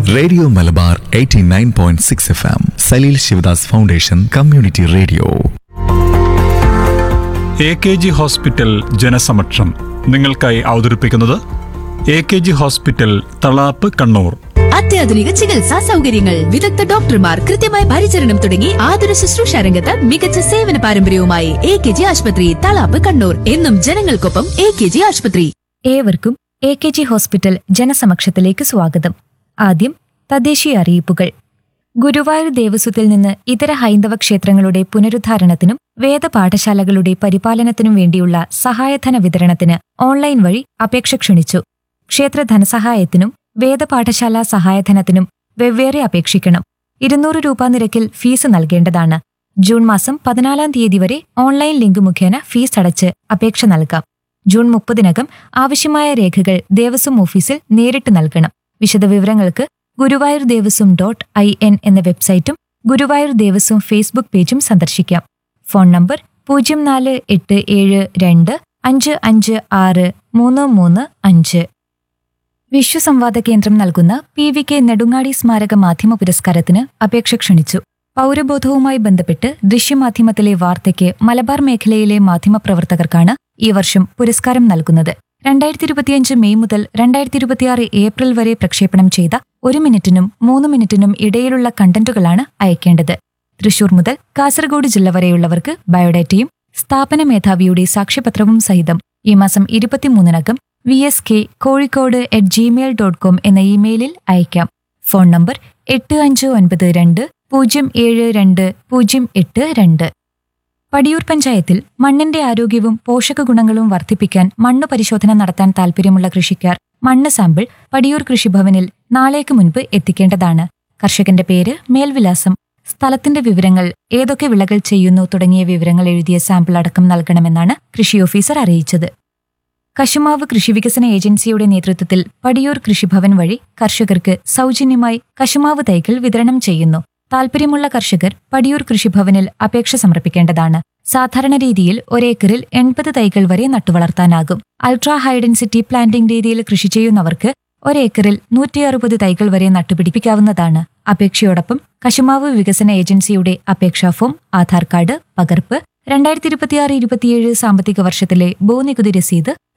radio Malabar 89.6 F M Saleel Shivadas foundation community radio A K G hospital ജനസമക്ഷം നിങ്ങൾക്കായി അവതരിപ്പിക്കുന്നത് A K G hospital Thalap Kannur അത്യാധുനിക ചികിത്സാ സൗകര്യങ്ങൾ വിദഗ്ധ ഡോക്ടർമാർ കൃത്യമായ പരിചരണം തുടങ്ങി ആതുര ശുശ്രൂഷ രംഗത്ത് മികച്ച സേവന പാരമ്പര്യവുമായി എ കെ ജി ആശുപത്രി തളാപ്പ് കണ്ണൂർ എന്നും ജനങ്ങൾക്കൊപ്പം എ കെ ജി ആശുപത്രി ഏവർക്കും എ കെ ജി ഹോസ്പിറ്റൽ ജനസമക്ഷത്തിലേക്ക് സ്വാഗതം ആദ്യം തദ്ദേശീയ അറിയിപ്പുകൾ ഗുരുവായൂർ ദേവസ്വത്തിൽ നിന്ന് ഇതര ഹൈന്ദവ ക്ഷേത്രങ്ങളുടെ പുനരുദ്ധാരണത്തിനും വേദപാഠശാലകളുടെ പരിപാലനത്തിനും വേണ്ടിയുള്ള സഹായധന വിതരണത്തിന് ഓൺലൈൻ വഴി അപേക്ഷ ക്ഷണിച്ചു ക്ഷേത്ര ധനസഹായത്തിനും വേദപാഠശാല സഹായധനത്തിനും വെവ്വേറെ അപേക്ഷിക്കണം ഇരുന്നൂറ് രൂപ നിരക്കിൽ ഫീസ് നൽകേണ്ടതാണ് ജൂൺ മാസം പതിനാലാം തീയതി വരെ ഓൺലൈൻ ലിങ്ക് മുഖേന ഫീസ് അടച്ച് അപേക്ഷ നൽകാം ജൂൺ മുപ്പതിനകം ആവശ്യമായ രേഖകൾ ദേവസ്വം ഓഫീസിൽ നേരിട്ട് നൽകണം വിശദവിവരങ്ങൾക്ക് Guruvayur Devaswom dot I N എന്ന വെബ്സൈറ്റും ഗുരുവായൂർ ദേവസ്വം ഫേസ്ബുക്ക് പേജും സന്ദർശിക്കാം ഫോൺ നമ്പർ പൂജ്യം നാല് എട്ട് ഏഴ് രണ്ട് അഞ്ച് അഞ്ച് ആറ് മൂന്ന് മൂന്ന് അഞ്ച് വിശ്വസംവാദ കേന്ദ്രം നൽകുന്ന പി വി കെ നെടുങ്ങാടി സ്മാരക മാധ്യമ പുരസ്കാരത്തിന് അപേക്ഷ ക്ഷണിച്ചു പൗരബോധവുമായി ബന്ധപ്പെട്ട് ദൃശ്യമാധ്യമത്തിലെ വാർത്തയ്ക്ക് മലബാർ മേഖലയിലെ മാധ്യമപ്രവർത്തകർക്കാണ് ഈ വർഷം പുരസ്കാരം നൽകുന്നത് രണ്ടായിരത്തി ഇരുപത്തിയഞ്ച് മെയ് മുതൽ രണ്ടായിരത്തി ഇരുപത്തിയാറ് ഏപ്രിൽ വരെ പ്രക്ഷേപണം ചെയ്ത ഒരു മിനിറ്റിനും മൂന്ന് മിനിറ്റിനും ഇടയിലുള്ള കണ്ടന്റുകളാണ് അയക്കേണ്ടത് തൃശൂർ മുതൽ കാസർഗോഡ് ജില്ല വരെയുള്ളവർക്ക് ബയോഡാറ്റയും സ്ഥാപന മേധാവിയുടെ സാക്ഷ്യപത്രവും സഹിതം ഈ മാസം ഇരുപത്തിമൂന്നിനകം V S K Kozhikode at Gmail dot com എന്ന ഇമെയിലിൽ അയക്കാം ഫോൺ നമ്പർ എട്ട് അഞ്ച് ഒൻപത് രണ്ട് പൂജ്യം ഏഴ് രണ്ട് പൂജ്യം എട്ട് രണ്ട് പടിയൂർ പഞ്ചായത്തിൽ മണ്ണിന്റെ ആരോഗ്യവും പോഷകഗുണങ്ങളും വർദ്ധിപ്പിക്കാൻ മണ്ണ് പരിശോധന നടത്താൻ താൽപ്പര്യമുള്ള കൃഷിക്കാർ മണ്ണ് സാമ്പിൾ പടിയൂർ കൃഷിഭവനിൽ നാളേക്ക് മുൻപ് എത്തിക്കേണ്ടതാണ് കർഷകന്റെ പേര് മേൽവിലാസം സ്ഥലത്തിന്റെ വിവരങ്ങൾ ഏതൊക്കെ വിളകൾ ചെയ്യുന്നു തുടങ്ങിയ വിവരങ്ങൾ എഴുതിയ സാമ്പിൾ അടക്കം നൽകണമെന്നാണ് കൃഷി ഓഫീസർ അറിയിച്ചത് കശുമാവ് കൃഷിവികസന ഏജൻസിയുടെ നേതൃത്വത്തിൽ പടിയൂർ കൃഷിഭവൻ വഴി കർഷകർക്ക് സൗജന്യമായി കശുമാവ് തൈകൾ വിതരണം ചെയ്യുന്നു താൽപ്പര്യമുള്ള കർഷകർ പടിയൂർ കൃഷിഭവനിൽ അപേക്ഷ സമർപ്പിക്കേണ്ടതാണ് സാധാരണ രീതിയിൽ ഒരേക്കറിൽ എൺപത് തൈകൾ വരെ നട്ടുവളർത്താനാകും അൾട്രാ ഹൈ ഡെൻസിറ്റി പ്ലാന്റിംഗ് രീതിയിൽ കൃഷി ചെയ്യുന്നവർക്ക് ഒരേക്കറിൽ നൂറ്റി അറുപത് തൈകൾ വരെ നട്ടുപിടിപ്പിക്കാവുന്നതാണ് അപേക്ഷയോടൊപ്പം കശുമാവ് വികസന ഏജൻസിയുടെ അപേക്ഷാ ഫോം ആധാർ കാർഡ് പകർപ്പ് രണ്ടായിരത്തി ഇരുപത്തിയാറ് ഇരുപത്തിയേഴ് സാമ്പത്തിക വർഷത്തിലെ ഭൂനികുതി രസീത്